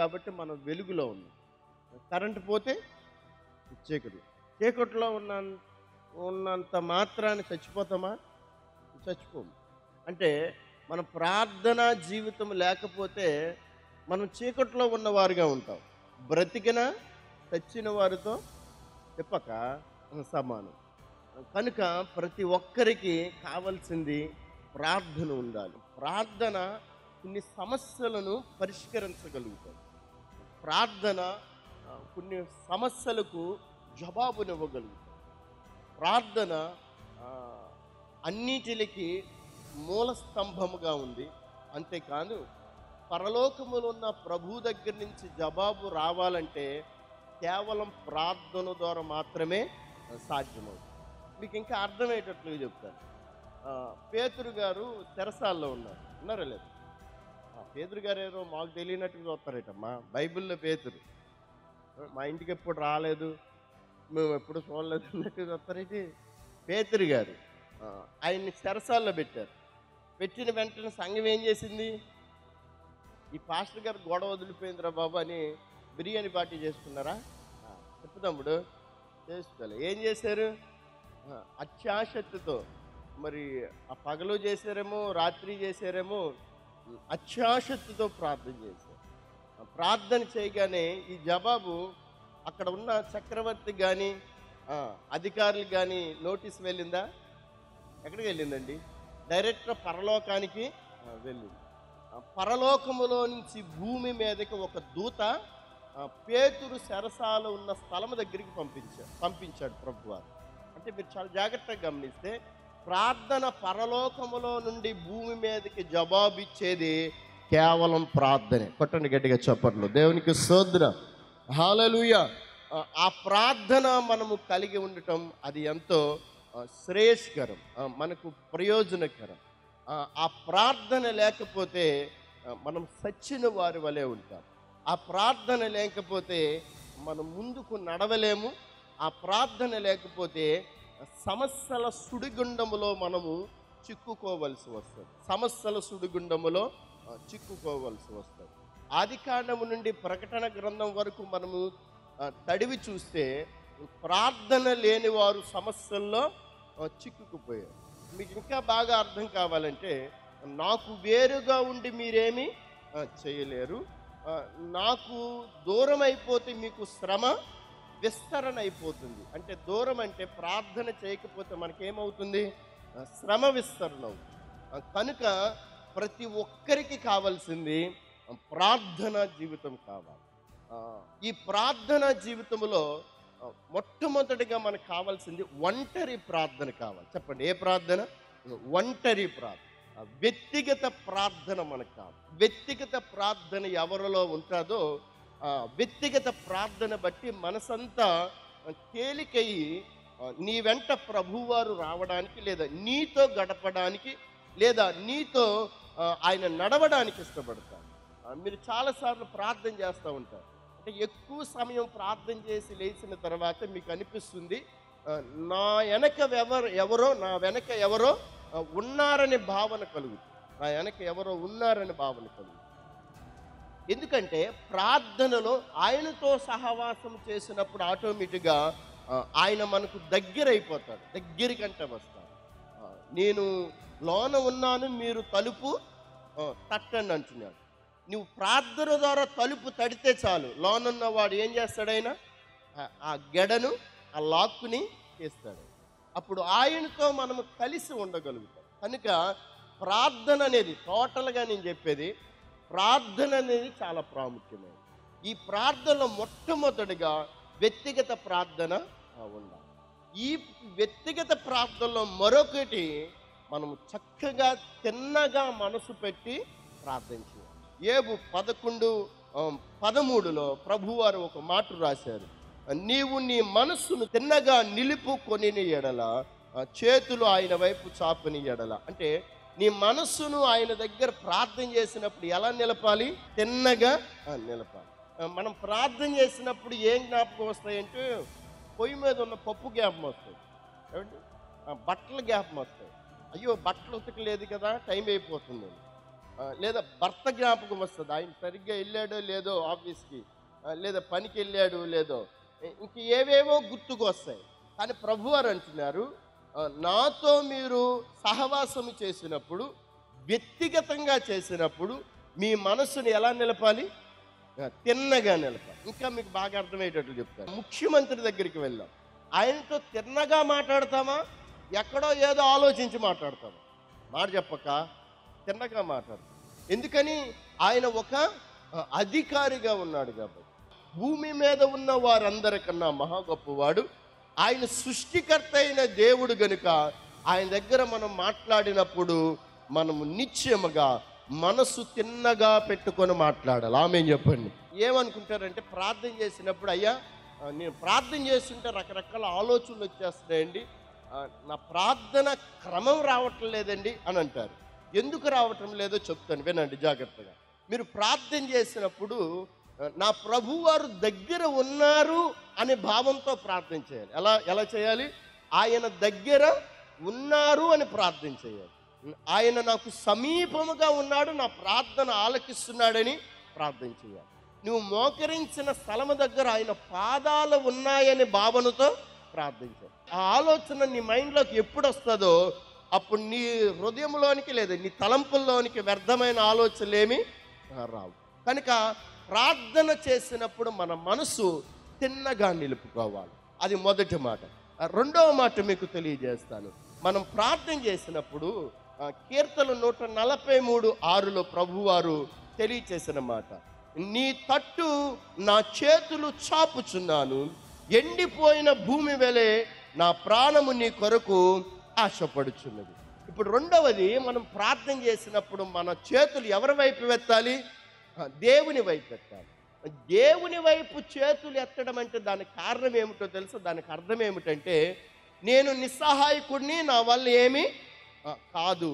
కాబట్టి మనం వెలుగులో ఉన్నాం కరెంటు పోతే చీకటి చీకటిలో ఉన్న ఉన్నంత మాత్రాన్ని చచ్చిపోతామా చచ్చిపోము అంటే మన ప్రార్థన జీవితం లేకపోతే మనం చీకట్లో ఉన్నవారుగా ఉంటాం బ్రతికిన చచ్చిన వారితో చెప్పక సమానం కనుక ప్రతి ఒక్కరికి కావాల్సింది ప్రార్థన ఉండాలి ప్రార్థన కొన్ని సమస్యలను పరిష్కరించగలుగుతాం ప్రార్థన ఆ, కొన్ని సమస్యలకు జవాబునివ్వగలుగుతాం ప్రార్థన ఆ, అన్నిటికి మూల స్తంభముగా ఉంది అంతేకాదు పరలోకములో ఉన్న ప్రభు దగ్గర నుంచి జవాబు రావాలంటే కేవలం ప్రార్థన ద్వారా మాత్రమే సాధ్యమవుతుంది మీకు ఇంకా అర్థమయ్యేటట్లుగా చెప్తాను ఆ, పేతురు గారు తెరసాల్లో ఉన్నారు ఉన్నారా లేదు ఆ, పేతురు గారు ఏదో మాకు తెలియనట్టుగా వస్తారటమ్మా బైబిల్లో పేతురు మా ఇంటికి ఎప్పుడు రాలేదు మేము ఎప్పుడు చూడలేదు అన్నట్టుగా వస్తారేంటి పేతురు గారు ఆ, ఆయన్ని చెరసాల్లో పెట్టారు పెట్టిన వెంటనే సంఘం ఏం చేసింది ఈ పాస్టర్ గారు గొడవ వదిలిపోయిందిరా బాబు అని బిర్యానీ పార్టీ చేసుకున్నారా ఆ, చెప్పు తమ్ముడు చేసుకోలే ఏం చేశారు ఆ, అత్యాశక్తితో మరి ఆ పగలు చేశారేమో రాత్రి చేశారేమో ఉమ్, అత్యాశక్తితో ప్రార్థన చేశారు ఆ, ప్రార్థన చేయగానే ఈ జవాబు అక్కడ ఉన్న చక్రవర్తి కానీ అధికారులు కానీ నోటీస్ వెళ్ళిందా ఎక్కడికి వెళ్ళిందండి డైరెక్ట్ పరలోకానికి ఆ, వెళ్ళింది ఆ, పరలోకములో నుంచి భూమి మీదకి ఒక దూత ఆ, పేతురు శరసాల ఉన్న స్థలం దగ్గరికి పంపించాడు పంపించాడు ప్రభువారు అంటే మీరు చాలా జాగ్రత్తగా గమనిస్తే ప్రార్థన పరలోకములో నుండి భూమి మీదకి జవాబు ఇచ్చేది కేవలం ప్రార్థనే కొట్టండి గట్టిగా చెప్పట్లు దేవునికి సోద్ర హాలలుయ ఆ ప్రార్థన మనము కలిగి ఉండటం అది ఎంతో ఆ, శ్రేయస్కరం ఆ, మనకు ప్రయోజనకరం ఆ, ఆ ప్రార్థన లేకపోతే ఆ, మనం సచ్చిన వారి వలె ఉంటాం ఆ ప్రార్థన లేకపోతే మనం ముందుకు నడవలేము ఆ ప్రార్థన లేకపోతే సమస్యల సుడిగుండములో మనము చిక్కుకోవలసి వస్తుంది సమస్యల సుడిగుండములో ఆ, చిక్కుకోవలసి వస్తుంది ఆది కాండము నుండి ప్రకటన గ్రంథం వరకు మనము ఆ, తడివి చూస్తే ప్రార్థన లేని వారు సమస్యల్లో ఆ, చిక్కుకుపోయారు మీకు ఇంకా బాగా అర్థం కావాలంటే నాకు వేరుగా ఉండి మీరేమి ఆ, చేయలేరు ఆ, నాకు దూరం అయిపోతే మీకు శ్రమ విస్తరణ అయిపోతుంది అంటే దూరం అంటే ప్రార్థన చేయకపోతే మనకేమవుతుంది ఆ, శ్రమ విస్తరణ అవుతుంది ఆ, కనుక ప్రతి ఒక్కరికి కావాల్సింది ఆ, ప్రార్థన జీవితం కావాలి ఆ, ఈ ప్రార్థన జీవితంలో ఆ, మొట్టమొదటిగా మనకు కావాల్సింది ఒంటరి ప్రార్థన కావాలి చెప్పండి ఏ ప్రార్థన ఒంటరి ప్రార్థన ఆ, వ్యక్తిగత ప్రార్థన మనకు కావాలి వ్యక్తిగత ప్రార్థన ఎవరిలో ఉంటుందో ఆ, వ్యక్తిగత ప్రార్థన బట్టి మనసంతా ఆ, తేలికయి ఆ, నీ వెంట ప్రభువారు రావడానికి లేదా నీతో గడపడానికి లేదా నీతో ఆ, ఆయన నడవడానికి ఇష్టపడతారు ఆ, మీరు చాలాసార్లు ప్రార్థన చేస్తూ ఉంటారు అంటే ఎక్కువ సమయం ప్రార్థన చేసి లేచిన తర్వాత మీకు అనిపిస్తుంది ఆ, నా వెనక ఎవరు ఎవరో నా వెనక ఎవరో ఆ, ఉన్నారనే భావన కలుగుతుంది నా వెనక ఎవరో ఉన్నారనే భావన కలుగుతుంది ఎందుకంటే ప్రార్థనలో ఆయనతో సహవాసం చేసినప్పుడు ఆటోమేటిక్గా ఆ, ఆయన మనకు దగ్గర అయిపోతాడు దగ్గరికంటే వస్తాడు ఆ, నేను లోన ఉన్నాను మీరు తలుపు ఆ, తట్టండి అంటున్నాడు నువ్వు ప్రార్థన ద్వారా తలుపు తడితే చాలు లోనున్న వాడు ఏం చేస్తాడైనా ఆ గెడను ఆ లాక్కుని తీస్తాడు అప్పుడు ఆయనతో మనము కలిసి ఉండగలుగుతాం కనుక ప్రార్థన అనేది టోటల్గా నేను చెప్పేది ప్రార్థన అనేది చాలా ప్రాముఖ్యమైనది ఈ ప్రార్థనలో మొట్టమొదటిగా వ్యక్తిగత ప్రార్థన ఆ, ఉండాలి ఈ వ్యక్తిగత ప్రార్థనలో మరొకటి మనము చక్కగా తిన్నగా మనసు పెట్టి ప్రార్థన చేయాలి ఏబు పదకొండు ఆ, పదమూడులో ప్రభువారు ఒక మాట రాశారు నీవు నీ మనస్సును తిన్నగా నిలుపుకొని ఎడల ఆ, చేతులు ఆయన వైపు చాపని ఎడల అంటే నీ మనస్సును ఆయన దగ్గర ప్రార్థన చేసినప్పుడు ఎలా నిలపాలి తిన్నగా ఆ, నిలపాలి ఆ, మనం ప్రార్థన చేసినప్పుడు ఏం జ్ఞాపకం వస్తాయంటే పొయ్యి మీద ఉన్న పప్పు జ్ఞాపకం వస్తుంది ఏమండి? ఆ, బట్టల జ్ఞాపకం వస్తాయి అయ్యో బట్టలు ఉతకలేదు కదా టైం అయిపోతుంది ఆ, లేదా భర్త జ్ఞాపకం వస్తుంది ఆయన సరిగ్గా వెళ్ళాడో లేదో ఆఫీస్కి ఆ, లేదా పనికి వెళ్ళాడు లేదో ఇంక ఏవేవో గుర్తుకు వస్తాయి కానీ ప్రభువారు అంటున్నారు ఆ, నాతో మీరు సహవాసము చేసినప్పుడు వ్యక్తిగతంగా చేసినప్పుడు మీ మనస్సును ఎలా నిలపాలి ఆ, తిన్నగా నిలపాలి ఇంకా మీకు బాగా అర్థమయ్యేటట్లు చెప్తాను ముఖ్యమంత్రి దగ్గరికి వెళ్ళాం ఆయనతో తిన్నగా మాట్లాడతామా ఎక్కడో ఏదో ఆలోచించి మాట్లాడతామా మాట చెప్పక తిన్నగా మాట్లాడతాం ఎందుకని ఆయన ఒక ఆ, అధికారిగా ఉన్నాడు కాబట్టి భూమి మీద ఉన్న వారందరికన్నా మహా గొప్పవాడు ఆయన సృష్టికర్త అయిన దేవుడు గనుక ఆయన దగ్గర మనం మాట్లాడినప్పుడు మనము నిశ్చయముగా మనసు తిన్నగా పెట్టుకొని మాట్లాడాలి ఆమె చెప్పండి ఏమనుకుంటారంటే ప్రార్థన చేసినప్పుడు అయ్యా ఆ, నేను ప్రార్థన చేస్తుంటే రకరకాల ఆలోచనలు వచ్చేస్తున్నాయండి ఆ, నా ప్రార్థన క్రమం రావటం లేదండి అని అంటారు ఎందుకు రావటం లేదో చెప్తాను వినండి జాగ్రత్తగా మీరు ప్రార్థన చేసినప్పుడు ఆ, నా ప్రభువారు దగ్గర ఉన్నారు అనే భావంతో ప్రార్థన చేయాలి ఎలా ఎలా చేయాలి ఆయన దగ్గర ఉన్నారు అని ప్రార్థన చేయాలి ఆయన నాకు సమీపముగా ఉన్నాడు నా ప్రార్థన ఆలకిస్తున్నాడని ప్రార్థన చేయాలి నువ్వు మోకరించిన స్థలము దగ్గర ఆయన పాదాలు ఉన్నాయనే భావనతో ప్రార్థించాలి ఆ ఆలోచన నీ మైండ్లోకి ఎప్పుడు వస్తుందో అప్పుడు నీ హృదయంలోనికి లేదా నీ తలంపుల్లోనికి వ్యర్థమైన ఆలోచనలు ఏమి రావు కనుక ప్రార్థన చేసినప్పుడు మన మనసు తిన్నగా నిలుపుకోవాలి అది మొదటి మాట ఆ రెండవ మాట మీకు తెలియజేస్తాను మనం ప్రార్థన చేసినప్పుడు ఆ, కీర్తన నూట నలభై మూడు ఆరులో ప్రభువారు తెలియచేసిన మాట నీ తట్టు నా చేతులు చాపుచున్నాను ఎండిపోయిన భూమి వెలే నా ప్రాణము నీ కొరకు ఆశపడుచున్నది ఇప్పుడు రెండవది మనం ప్రార్థన చేసినప్పుడు మన చేతులు ఎవరి వైపు ఎత్తాలి ఆ, దేవుని వైపు ఎత్తాలి దేవుని వైపు చేతులు ఎత్తడం అంటే దానికి కారణం ఏమిటో తెలుసు దానికి అర్థం ఏమిటంటే నేను నిస్సహాయకుడిని నా వల్ల ఏమి ఆ, కాదు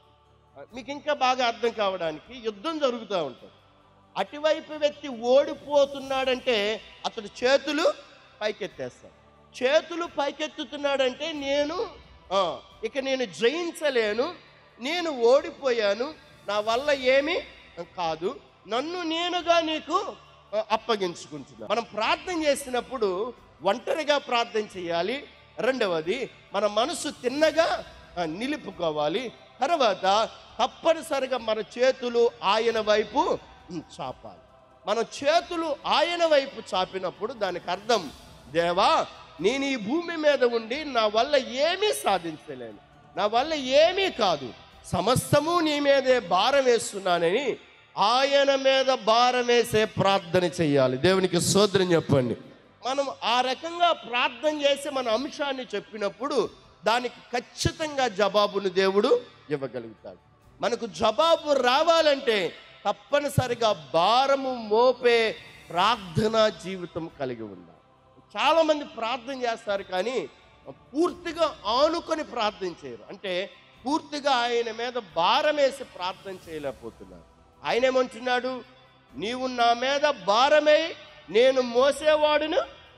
ఆ, మీకు ఇంకా బాగా అర్థం కావడానికి యుద్ధం జరుగుతూ ఉంటుంది అటువైపు వ్యక్తి ఓడిపోతున్నాడంటే అతడు చేతులు పైకెత్తేస్తాడు చేతులు పైకెత్తుతున్నాడంటే నేను ఆ, ఇక నేను జయించలేను నేను ఓడిపోయాను నా వల్ల ఏమీ కాదు నన్ను నేనుగా నీకు ఆ, అప్పగించుకుంటున్నా మనం ప్రార్థన చేసినప్పుడు ఒంటరిగా ప్రార్థన చేయాలి రెండవది మన మనసు తిన్నగా ఆ, నిలుపుకోవాలి తర్వాత తప్పనిసరిగా మన చేతులు ఆయన వైపు ఉమ్, చాపాలి మన చేతులు ఆయన వైపు చాపినప్పుడు దానికి అర్థం దేవా నేను ఈ భూమి మీద ఉండి నా వల్ల ఏమీ సాధించలేను నా వల్ల ఏమీ కాదు సమస్తము నీ మీదే భారం వేస్తున్నానని ఆయన మీద భారం వేసే ప్రార్థన చెయ్యాలి దేవునికి సోదరం చెప్పండి మనం ఆ రకంగా ప్రార్థన చేసి మన అంశాన్ని చెప్పినప్పుడు దానికి ఖచ్చితంగా జవాబును దేవుడు ఇవ్వగలుగుతాడు మనకు జవాబు రావాలంటే తప్పనిసరిగా భారము మోపే ప్రార్థనా జీవితం కలిగి ఉండాలి చాలామంది ప్రార్థన చేస్తారు కానీ పూర్తిగా ఆనుకొని ప్రార్థన చేయరు అంటే పూర్తిగా ఆయన మీద భారం వేసి ప్రార్థన చేయలేకపోతున్నారు ఆయన ఏమంటున్నాడు నీవు నా మీద భారమై నేను మోసేవాడును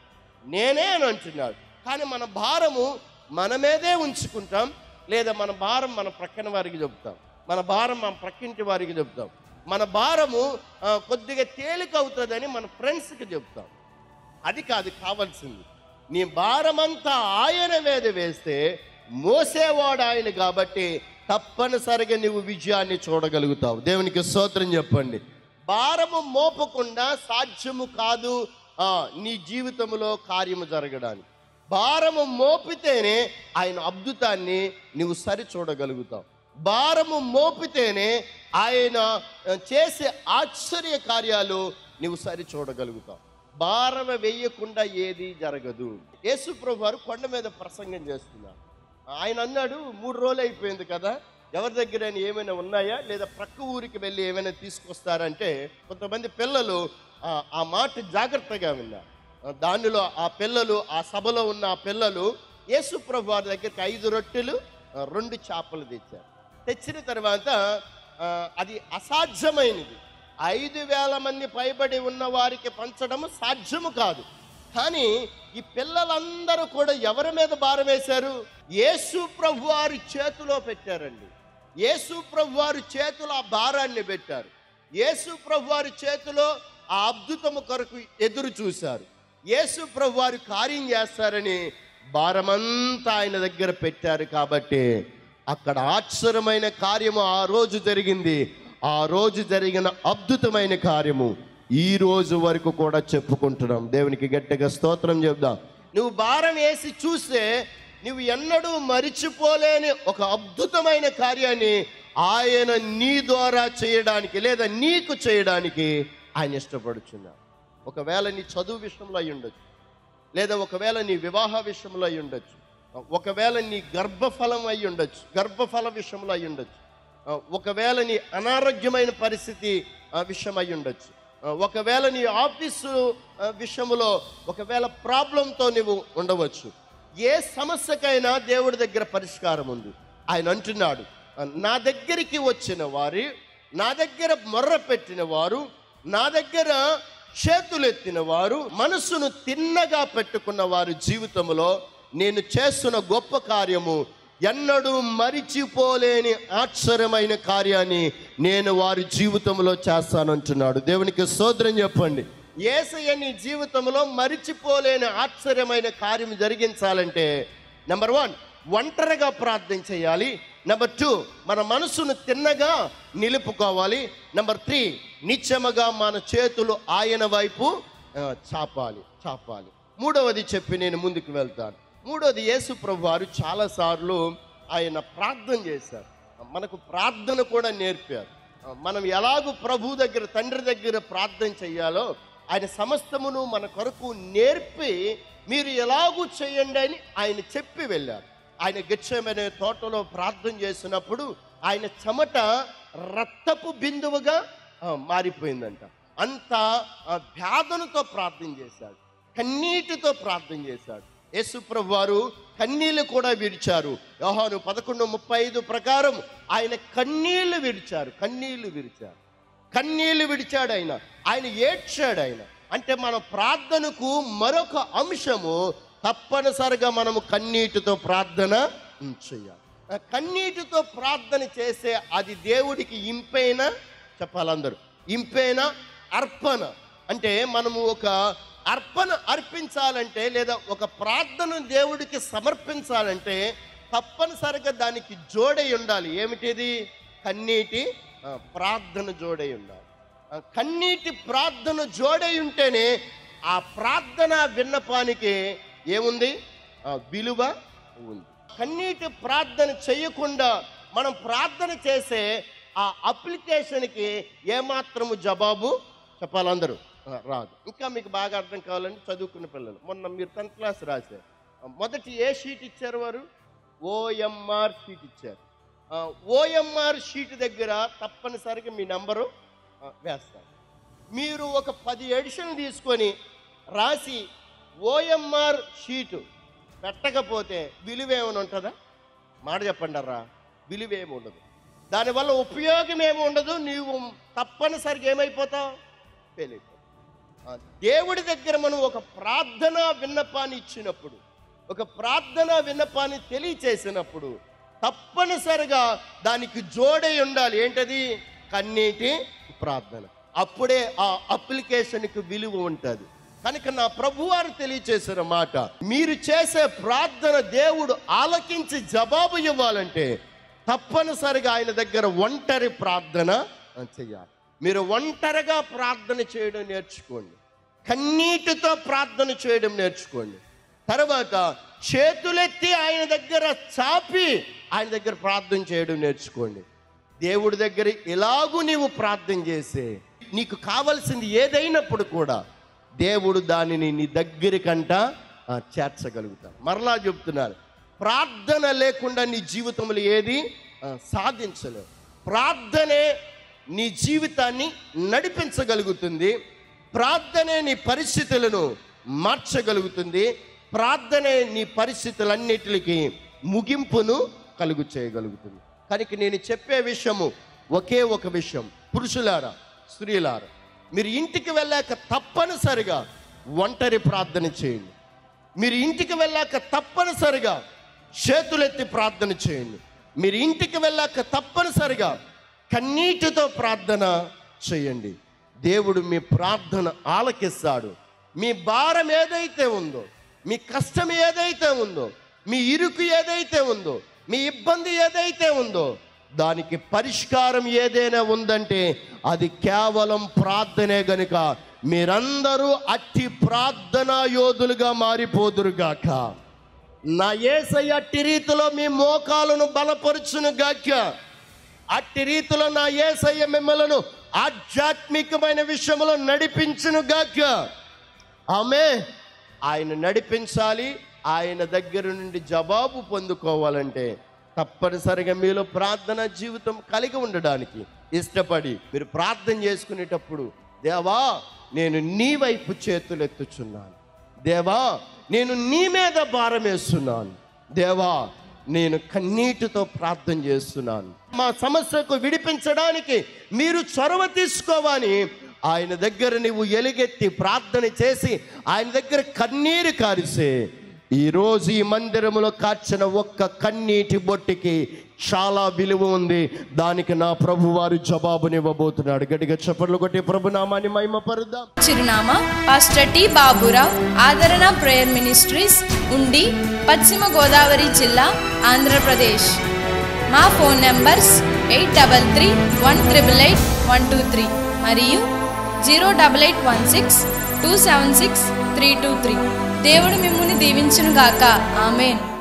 నేనే అని అంటున్నాడు కానీ మన భారము మన మీదే ఉంచుకుంటాం లేదా మన భారం మన ప్రక్కన వారికి చెబుతాం మన భారం మన ప్రక్కింటి వారికి చెబుతాం మన భారము ఆ, కొద్దిగా తేలిక అవుతుందని మన ఫ్రెండ్స్కి చెబుతాం అది కాదు కావాల్సింది నీ భారమంతా ఆయన మీద వేస్తే మోసేవాడు ఆయన కాబట్టి తప్పనిసరిగా నీవు విజయాన్ని చూడగలుగుతావు దేవునికి స్తోత్రం చెప్పండి భారము మోపకుండా సాధ్యము కాదు ఆ, నీ జీవితంలో కార్యము జరగడానికి భారము మోపితేనే ఆయన అద్భుతాన్ని నువ్వు సరి చూడగలుగుతావు భారము మోపితేనే ఆయన ఆ, చేసే ఆశ్చర్య కార్యాలు నువ్వు సరి చూడగలుగుతావు భారం వేయకుండా ఏది జరగదు యేసు ప్రభు వారు కొండ మీద ప్రసంగం చేస్తున్నారు ఆయన అన్నాడు మూడు రోజులు అయిపోయింది కదా ఎవరి దగ్గర ఏమైనా ఉన్నాయా లేదా ప్రక్క ఊరికి వెళ్ళి ఏమైనా తీసుకొస్తారంటే కొంతమంది పిల్లలు ఆ, ఆ మాట జాగ్రత్తగా విన్నారు ఆ, దానిలో ఆ పిల్లలు ఆ సభలో ఉన్న ఆ పిల్లలు యేసు ప్రభు వారి దగ్గరికి ఐదు రొట్టెలు ఆ, రెండు చేపలు తెచ్చారు తెచ్చిన తర్వాత ఆ, అది అసాధ్యమైనది ఐదు వేల మంది పైబడి ఉన్న వారికి పంచడము సాధ్యము కాదు కానీ ఈ పిల్లలందరూ కూడా ఎవరి మీద భారం వేశారు యేసు ప్రభు వారి చేతిలో పెట్టారండి యేసు ప్రభు వారి చేతిలో ఆ భారాన్ని పెట్టారు యేసు ప్రభు వారి చేతిలో ఆ అద్భుతము కొరకు ఎదురు చూశారు యేసు ప్రభు వారు కార్యం చేస్తారని భారమంతా ఆయన దగ్గర పెట్టారు కాబట్టి అక్కడ ఆశ్చర్యమైన కార్యము ఆ రోజు జరిగింది ఆ రోజు జరిగిన అద్భుతమైన కార్యము ఈ రోజు వరకు కూడా చెప్పుకుంటున్నాం దేవునికి గట్టిగా స్తోత్రం చెప్దాం నువ్వు భారం వేసి చూస్తే నువ్వు ఎన్నడూ మరిచిపోలేని ఒక అద్భుతమైన కార్యాన్ని ఆయన నీ ద్వారా చేయడానికి లేదా నీకు చేయడానికి ఆయన ఇష్టపడుచున్నాడు ఒకవేళ నీ చదువు విషయంలో అయి ఉండొచ్చు లేదా ఒకవేళ నీ వివాహ విషయంలో అయి ఉండొచ్చు ఒకవేళ నీ గర్భఫలం అయి ఉండొచ్చు గర్భఫల విషయంలో అయి ఉండొచ్చు ఆ, ఒకవేళ నీ అనారోగ్యమైన పరిస్థితి ఆ, విషయం అయి ఉండొచ్చు ఆ, ఒకవేళ నీ ఆఫీసు ఆ, విషయంలో ఒకవేళ ప్రాబ్లంతో నువ్వు ఉండవచ్చు ఏ సమస్యకైనా దేవుడి దగ్గర పరిష్కారం ఉంది ఆయన అంటున్నాడు "ఆ, నా దగ్గరికి వచ్చిన వారి నా దగ్గర మొర్ర పెట్టిన వారు నా దగ్గర చేతులెత్తిన వారు మనసును తిన్నగా పెట్టుకున్న వారి జీవితంలో నేను చేస్తున్న గొప్ప కార్యము ఎన్నడూ మరిచిపోలేని ఆశ్చర్యమైన కార్యాన్ని నేను వారి జీవితంలో చేస్తానంటున్నాడు దేవునికి సోదరం చెప్పండి ఏసయ్య నీ జీవితంలో మరిచిపోలేని ఆశ్చర్యమైన కార్యం జరిగించాలంటే నెంబర్ వన్ ఒంటరిగా ప్రార్థన చేయాలి నెంబర్ టూ మన మనసును తిన్నగా నిలుపుకోవాలి నెంబర్ త్రీ నిత్యముగా మన చేతులు ఆయన వైపు ఆ, చాపాలి చాపాలి మూడవది చెప్పి నేను ముందుకు వెళ్తాను మూడవది యేసు ప్రభు వారు చాలాసార్లు ఆయన ప్రార్థన చేశారు మనకు ప్రార్థన కూడా నేర్పారు ఆ, మనం ఎలాగూ ప్రభు దగ్గర తండ్రి దగ్గర ప్రార్థన చేయాలో ఆయన సమస్తమును మన కొరకు నేర్పి మీరు ఎలాగూ చేయండి అని ఆయన చెప్పి వెళ్ళారు ఆయన గెచ్చమనే తోటలో ప్రార్థన చేసినప్పుడు ఆయన చెమట రక్తపు బిందువుగా ఆ, మారిపోయిందంట అంత ఆ, వ్యాధులతో ప్రార్థన చేశాడు కన్నీటితో ప్రార్థన చేశాడు యేసుప్రభు వారు కన్నీళ్లు కూడా విడిచారు యోహాను పదకొండు ముప్పై ఐదు ప్రకారం ఆయన కన్నీళ్లు విడిచారు కన్నీళ్లు విడిచారు కన్నీళ్లు విడిచాడు ఆయన ఆయన ఏడ్చాడు ఆయన అంటే మన ప్రార్థనకు మరొక అంశము తప్పనిసరిగా మనము కన్నీటితో ప్రార్థన చేయాలి ఆ కన్నీటితో ప్రార్థన చేసే అది దేవుడికి ఇంపైన చెప్పాలందరూ ఇంపైన అర్పణ అంటే మనము ఒక అర్పణ అర్పించాలంటే లేదా ఒక ప్రార్థన దేవుడికి సమర్పించాలంటే తప్పనిసరిగా దానికి జోడై ఉండాలి ఏమిటిది కన్నీటి ఆ, ప్రార్థన జోడై ఉండాలి ఆ, కన్నీటి ప్రార్థన జోడై ఉంటేనే ఆ ప్రార్థన విన్నపానికి ఏముంది ఆ, విలువ ఉంది కన్నీటి ప్రార్థన చేయకుండా మనం ప్రార్థన చేసే ఆ అప్లికేషన్కి ఏమాత్రము జవాబు చెప్పాలందరూ ఆ, రాదు ఇంకా మీకు బాగా అర్థం కావాలని చదువుకున్న పిల్లలు మొన్న మీరు టెన్త్ క్లాస్ రాశారు ఆ, మొదటి ఏ షీట్ ఇచ్చారు వారు ఓఎంఆర్ షీట్ ఇచ్చారు ఆ, ఓఎంఆర్ షీట్ దగ్గర తప్పనిసరిగా మీ నెంబరు ఆ, వేస్తారు మీరు ఒక పది ఎడిషన్ తీసుకొని రాసి ఓఎంఆర్ షీటు పెట్టకపోతే విలువ ఏమైనా ఉంటుందా మాట చెప్పండి రా విలువ ఏమి ఉండదు దానివల్ల ఉపయోగం ఏమి ఉండదు నీవు తప్పనిసరిగా ఏమైపోతావు ఫెయిల్ అయిపోతావు ఆ, దేవుడి దగ్గర మనం ఒక ప్రార్థన విన్నపాన్ని ఇచ్చినప్పుడు ఒక ప్రార్థన విన్నపాన్ని తెలియచేసినప్పుడు తప్పనిసరిగా దానికి జోడై ఉండాలి ఏంటది కన్నీటి ప్రార్థన అప్పుడే ఆ అప్లికేషన్కి విలువ ఉంటుంది కనుక నా ప్రభువారు తెలియచేసిన మాట మీరు చేసే ప్రార్థన దేవుడు ఆలకించి జవాబు ఇవ్వాలంటే తప్పనిసరిగా ఆయన దగ్గర ఒంటరి ప్రార్థన చేయాలి మీరు ఒంటరిగా ప్రార్థన చేయడం నేర్చుకోండి కన్నీటితో ప్రార్థన చేయడం నేర్చుకోండి తర్వాత చేతులెత్తి ఆయన దగ్గర చాపి ఆయన దగ్గర ప్రార్థన చేయడం నేర్చుకోండి దేవుడి దగ్గర ఎలాగూ నీవు ప్రార్థన చేసే నీకు కావలసింది ఏదైనప్పుడు కూడా దేవుడు దానిని నీ దగ్గరికంట ఆ, చేర్చగలుగుతాడు మరలా చెప్తున్నారు ప్రార్థన లేకుండా నీ జీవితంలో ఏది ఆ, సాధించలేవు ప్రార్థనే నీ జీవితాన్ని నడిపించగలుగుతుంది ప్రార్థనే నీ పరిస్థితులను మార్చగలుగుతుంది ప్రార్థనే నీ పరిస్థితులన్నిటికి ముగింపును కలుగు చేయగలుగుతుంది కనుక నేను చెప్పే విషయము ఒకే ఒక విషయం పురుషులారా స్త్రీలారా మీరు ఇంటికి వెళ్ళాక తప్పనిసరిగా ఒంటరి ప్రార్థన చేయండి మీరు ఇంటికి వెళ్ళాక తప్పనిసరిగా చేతులెత్తి ప్రార్థన చేయండి మీరు ఇంటికి వెళ్ళాక తప్పనిసరిగా కన్నీటితో ప్రార్థన చేయండి దేవుడు మీ ప్రార్థన ఆలకిస్తాడు మీ భారం ఏదైతే ఉందో మీ కష్టం ఏదైతే ఉందో మీ ఇరుకు ఏదైతే ఉందో మీ ఇబ్బంది ఏదైతే ఉందో దానికి పరిష్కారం ఏదైనా ఉందంటే అది కేవలం ప్రార్థనే గనుక మీరందరూ అట్టి ప్రార్థనా యోధులుగా మారిపోదురుగాక నా ఏసయ్య అట్టి రీతిలో మీ మోకాలను బలపరుచును గాక అట్టి రీతిలో నా ఏసయ్య మిమ్మలను ఆధ్యాత్మికమైన విషయంలో నడిపించును గాక ఆమె ఆయన నడిపించాలి ఆయన దగ్గర నుండి జవాబు పొందుకోవాలంటే తప్పనిసరిగా మీలో ప్రార్థన జీవితం కలిగి ఉండడానికి ఇష్టపడి మీరు ప్రార్థన చేసుకునేటప్పుడు దేవా నేను నీ వైపు చేతులెత్తుచున్నాను దేవా నేను నీ మీద భారం వేస్తున్నాను దేవా నేను కన్నీటితో ప్రార్థన చేస్తున్నాను మా సమస్యకు విడిపించడానికి మీరు చొరవ తీసుకోవాలి ఆయన దగ్గర నువ్వు ఎలుగెత్తి ప్రార్థన చేసి ఆయన దగ్గర కన్నీరు కారిసే ఈరోజు ఈ మందిరములో కార్చిన ఒక్క కన్నీటి బొట్టికి చాలా విలువ ఉంది దానికి నా ప్రభు వారు జవాబునివ్వబోతున్నాడు గట్టిగా చప్పట్లు కొట్టి ప్రభు నామాన్ని మహిమపరుద్దాం చిరునామా పాస్టర్ టి బాబురావు ఆదరణ ప్రేయర్ మినిస్ట్రీస్ ఉండి పశ్చిమ గోదావరి జిల్లా ఆంధ్రప్రదేశ్ మా phone numbers eight double three one triple eight one two three మరియు zero double eight one six two seven six three two three దేవుడు మిమ్మల్ని దీవించునుగాక ఆమెన్